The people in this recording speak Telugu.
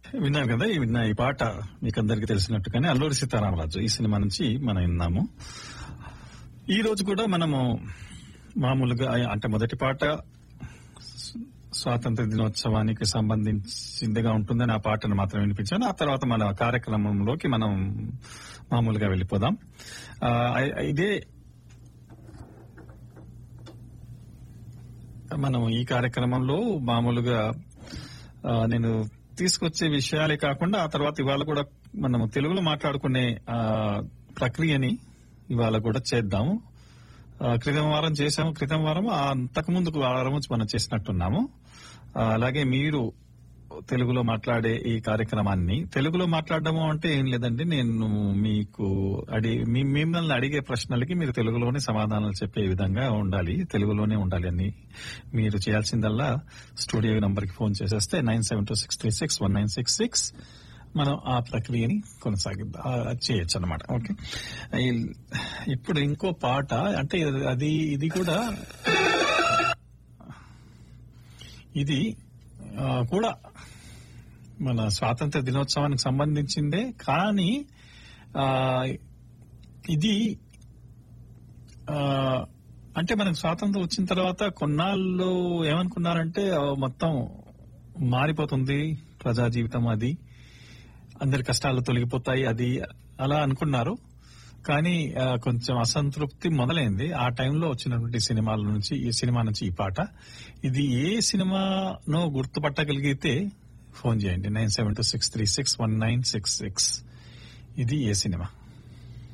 విన్నాం కదా ఈ విన్న ఈ పాట మీకు అందరికి తెలిసినట్టుగానే అల్లూరి సీతారామరాజు ఈ సినిమా నుంచి మనం విన్నాము ఈ రోజు కూడా మనము మామూలుగా అంటే మొదటి పాట స్వాతంత్ర దినోత్సవానికి సంబంధించిందిగా ఉంటుందని ఆ పాటను మాత్రం వినిపించాను ఆ తర్వాత మన కార్యక్రమంలోకి మనం మామూలుగా వెళ్ళిపోదాం ఆ, ఇదే మనం ఈ కార్యక్రమంలో మామూలుగా ఆ, నేను తీసుకొచ్చే విషయాలే కాకుండా ఆ తర్వాత ఇవాళ కూడా మనం తెలుగులో మాట్లాడుకునే ఆ, ప్రక్రియని ఇవాళ కూడా చేద్దాము ఆ, క్రితం వారం చేసాము క్రితం వారం ఆ అంతకు ముందుకు వారం మనం చేసినట్టున్నాము ఆ, అలాగే మీరు తెలుగులో మాట్లాడే ఈ కార్యక్రమాన్ని తెలుగులో మాట్లాడడము అంటే ఏం లేదండి నేను మీకు అడి మీ- మిమ్మల్ని అడిగే ప్రశ్నలకి మీరు తెలుగులోనే సమాధానాలు చెప్పే విధంగా ఉండాలి తెలుగులోనే ఉండాలి అని మీరు చేయాల్సిందల్లా స్టూడియో నంబర్కి ఫోన్ చేసేస్తే nine seven two six three six one nine six six మనం ఆ ప్రక్రియని కొనసాగిద్దాం ఆ, చేయొచ్చు అనమాట ఓకే ఈ- ఇప్పుడు ఇంకో పాట అంటే అది ఇది కూడా ఇది ఆ, కూడా మన స్వాతంత్ర దినోత్సవానికి సంబంధించిందే కానీ ఆ, ఇది ఆ, అంటే మనకు స్వాతంత్రం వచ్చిన తర్వాత కొన్నాళ్ళు ఏమనుకున్నారంటే ఆ, మొత్తం మారిపోతుంది ప్రజా జీవితం అది అందరి కష్టాలు తొలగిపోతాయి అది అలా అనుకున్నారు కానీ ఆ, కొంచెం అసంతృప్తి మొదలైంది ఆ టైంలో వచ్చినటువంటి సినిమాల నుంచి ఈ సినిమా నుంచి ఈ పాట ఇది ఏ సినిమానో గుర్తుపట్టగలిగితే ఫోన్ చేయండి nine seven two six three six one nine six six ఇది ఏ సినిమా